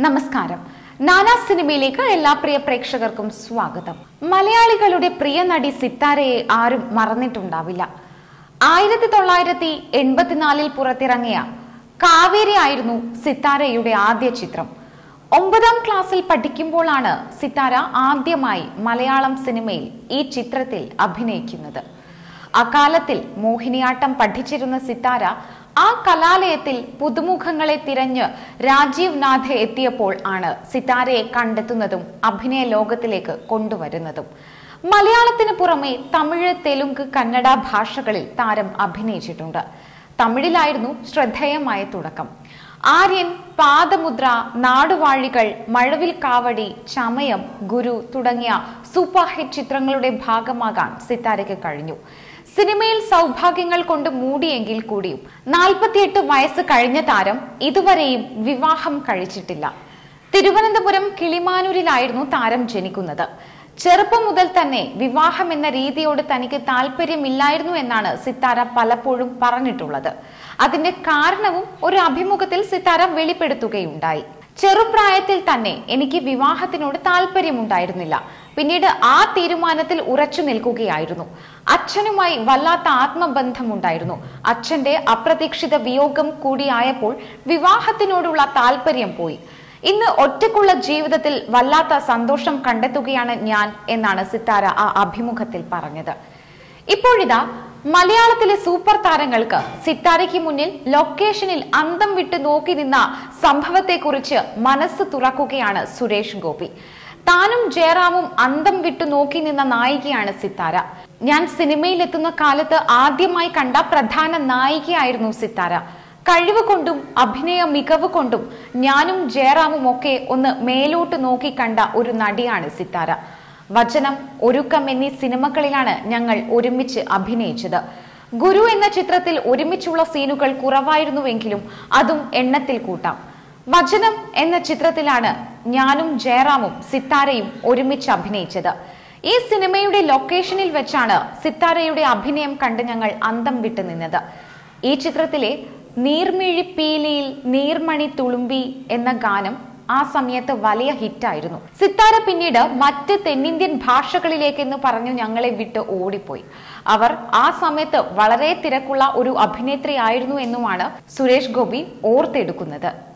നമസ്കാരം നാനാ സിനിമയിലേക്ക് എല്ലാ പ്രിയ പ്രേക്ഷകർക്കും സ്വാഗതം മലയാളികളുടെ പ്രിയ നടി സിത്താരയെ ആരും മറന്നിട്ടുണ്ടാവില്ല ആയിരത്തി തൊള്ളായിരത്തി എൺപത്തിനാലിൽ പുറത്തിറങ്ങിയ കാവേരി ആയിരുന്നു സിത്താരയുടെ ആദ്യ ചിത്രം ഒമ്പതാം ക്ലാസ്സിൽ പഠിക്കുമ്പോഴാണ് സിത്താര ആദ്യമായി മലയാളം സിനിമയിൽ ഈ ചിത്രത്തിൽ അഭിനയിക്കുന്നത് അക്കാലത്തിൽ മോഹിനിയാട്ടം പഠിച്ചിരുന്ന സിത്താര ആ കലാലയത്തിൽ പുതുമുഖങ്ങളെ തിരഞ്ഞ് രാജീവ് നാഥ എത്തിയപ്പോൾ ആണ് സിത്താരയെ കണ്ടെത്തുന്നതും അഭിനയ ലോകത്തിലേക്ക് കൊണ്ടുവരുന്നതും മലയാളത്തിന് പുറമെ തമിഴ് തെലുങ്ക് കന്നഡ ഭാഷകളിൽ താരം അഭിനയിച്ചിട്ടുണ്ട് തമിഴിലായിരുന്നു ശ്രദ്ധേയമായ തുടക്കം ആര്യൻ പാദമുദ്ര നാടുവാഴികൾ മഴവിൽ കാവടി ചമയം ഗുരു തുടങ്ങിയ സൂപ്പർ ഹിറ്റ് ചിത്രങ്ങളുടെ ഭാഗമാകാൻ സിത്താരയ്ക്ക് കഴിഞ്ഞു സിനിമയിൽ സൗഭാഗ്യങ്ങൾ കൊണ്ട് മൂടിയെങ്കിൽ കൂടിയും നാൽപ്പത്തിയെട്ട് വയസ്സ് കഴിഞ്ഞ താരം ഇതുവരെയും വിവാഹം കഴിച്ചിട്ടില്ല തിരുവനന്തപുരം കിളിമാനൂരിലായിരുന്നു താരം ജനിക്കുന്നത് ചെറുപ്പം മുതൽ തന്നെ വിവാഹം എന്ന രീതിയോട് തനിക്ക് താല്പര്യമില്ലായിരുന്നു എന്നാണ് സിത്താര പലപ്പോഴും പറഞ്ഞിട്ടുള്ളത് അതിന്റെ കാരണവും ഒരു അഭിമുഖത്തിൽ സിത്താര വെളിപ്പെടുത്തുകയുണ്ടായി ചെറുപ്രായത്തിൽ തന്നെ എനിക്ക് വിവാഹത്തിനോട് താല്പര്യമുണ്ടായിരുന്നില്ല പിന്നീട് ആ തീരുമാനത്തിൽ ഉറച്ചു നിൽക്കുകയായിരുന്നു അച്ഛനുമായി വല്ലാത്ത ആത്മബന്ധമുണ്ടായിരുന്നു അച്ഛന്റെ അപ്രതീക്ഷിത വിയോഗം കൂടിയായപ്പോൾ വിവാഹത്തിനോടുള്ള താല്പര്യം പോയി ഇന്ന് ഒറ്റക്കുള്ള ജീവിതത്തിൽ വല്ലാത്ത സന്തോഷം കണ്ടെത്തുകയാണ് ഞാൻ എന്നാണ് സിത്താര ആ അഭിമുഖത്തിൽ പറഞ്ഞത് ഇപ്പോഴിതാ മലയാളത്തിലെ സൂപ്പർ താരങ്ങൾക്ക് സിത്താരയ്ക്ക് മുന്നിൽ ലൊക്കേഷനിൽ അന്തം വിട്ട് നോക്കി നിന്ന സംഭവത്തെക്കുറിച്ച് മനസ്സ് തുറക്കുകയാണ് സുരേഷ് ഗോപി താനും ജയറാമും അന്തം വിട്ടു നോക്കി നിന്ന നായികയാണ് സിത്താര ഞാൻ സിനിമയിൽ എത്തുന്ന കാലത്ത് ആദ്യമായി കണ്ട പ്രധാന നായികയായിരുന്നു സിത്താര കഴിവ് കൊണ്ടും അഭിനയ മികവ് കൊണ്ടും ഞാനും ജയറാമും ഒക്കെ ഒന്ന് മേലോട്ട് നോക്കി കണ്ട ഒരു നടിയാണ് സിത്താര വചനം ഒരുക്കം എന്നീ സിനിമകളിലാണ് ഞങ്ങൾ ഒരുമിച്ച് അഭിനയിച്ചത് ഗുരു എന്ന ചിത്രത്തിൽ ഒരുമിച്ചുള്ള സീനുകൾ കുറവായിരുന്നുവെങ്കിലും അതും എണ്ണത്തിൽ കൂട്ടാം വചനം എന്ന ചിത്രത്തിലാണ് ഞാനും ജയറാമും സിത്താരയും ഒരുമിച്ച് അഭിനയിച്ചത് ഈ സിനിമയുടെ ലൊക്കേഷനിൽ വെച്ചാണ് സിത്താരയുടെ അഭിനയം കണ്ട് ഞങ്ങൾ അന്തം വിട്ടു നിന്നത് ഈ ചിത്രത്തിലെ നീർമിഴിപ്പീലിയിൽ നീർമണി തുളുമ്പി എന്ന ഗാനം ആ സമയത്ത് വലിയ ഹിറ്റായിരുന്നു സിത്താര പിന്നീട് മറ്റ് തെന്നിന്ത്യൻ ഭാഷകളിലേക്കെന്ന് പറഞ്ഞു ഞങ്ങളെ വിട്ട് ഓടിപ്പോയി അവർ ആ സമയത്ത് വളരെ തിരക്കുള്ള ഒരു അഭിനേത്രി ആയിരുന്നു എന്നുമാണ് സുരേഷ് ഗോപി ഓർത്തെടുക്കുന്നത്